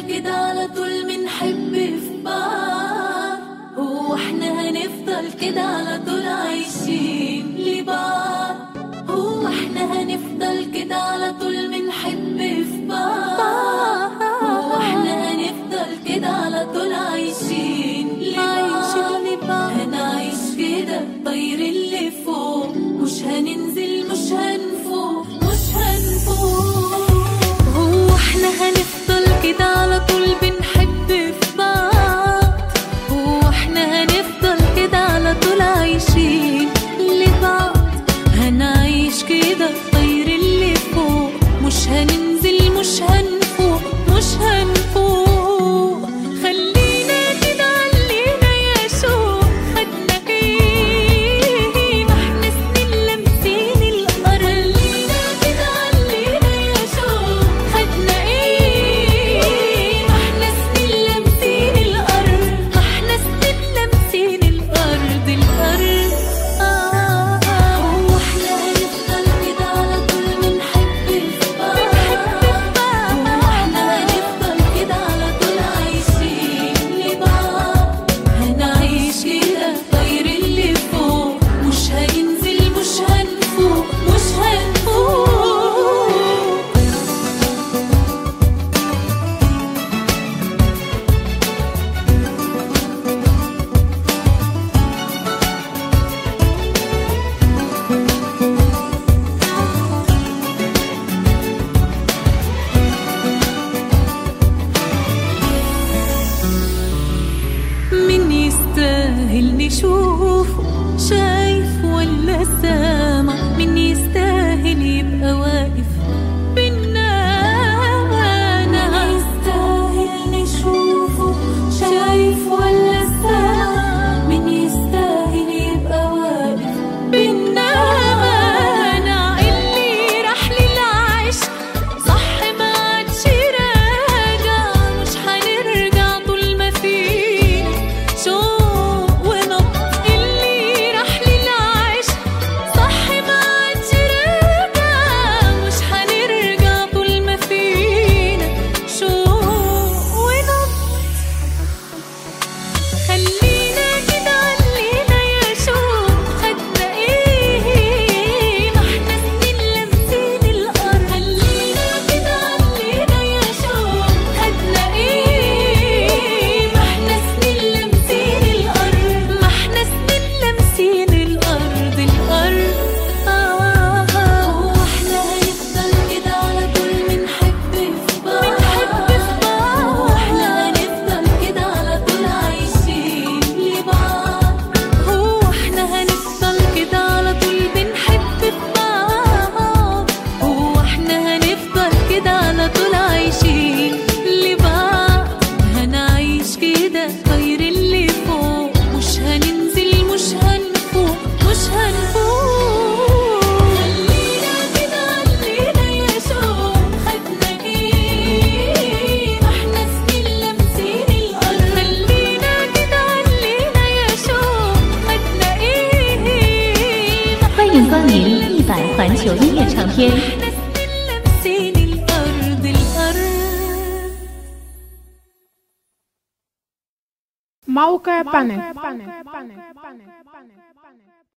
كده على طول منحب في بعض هو احنا هنفضل كده على طول عايشين لبعض هو احنا هنفضل كده على طول منحب في بعض هو احنا هنفضل كده على طول عايشين لبعض هنعيش كده طير اللي فوق مش هننزل مش هنفوق مش هنفوق هو احنا هنفضل كده على طول بنحب في بعض هو احنا هنفضل كده على طول عايشين لبعض هنعيش كده طير اللي فوق مش هننزل مش هنفوق مش هنفوق خلينا كده علينا يا شوق خدنا ايه ما احنا سنين لامسين الارض خلينا كده علينا يا شوق خدنا ايه ما احنا سنين لامسين الارض ما احنا سنين لامسين الارض الارض آه آه هو احنا هنفضل كده على طول بنحب في بعض هو احنا هنفضل كده على طول عايشين لبعض هنعيش كده طير اللي فوق مش هننزل مش هنفوق مش هنفوق من يستاهل نشوفه شايف ولا سامع من يستاهل يبقى واقف بينا أنا يستاهل نشوفه شايف ولا سامع من يستاهل يبقى واقف بينا أنا اللي راح للعشق صح ما عادش راجع مش هنرجع طول ما فينا شوق ونبض اللي راح للعشق صح ما عادش راجع مش هنرجع طول ما فينا شوق ونبض خلينا كده علينا يا شوق خدنا ايه ما احنا سنين لامسين الارض خلينا كده علينا يا شوق خدنا ايه ما احنا سنين لامسين الارض ما احنا سنين لامسين الارض الارض آه هو احنا هنفضل كده على طول بنحب في بعض بنحب في بعض هو احنا هنفضل كده على طول عايشين لبعض هو احنا هنفضل كده على طول بنحب في بعض هو احنا هنفضل كده على طول عايشين لبعض هنعيش كده طير اللي فوق مش هننزل مش هنفوق مش هنفوق خلينا كده علينا يا شوق خدنا ايه ما احنا سنين لامسين الارض خلينا كده علينا يا شوق خدنا ايه ما 欢迎光临一百环球音乐唱片。 احنا سنين لامسين الارض الارض موقع بانك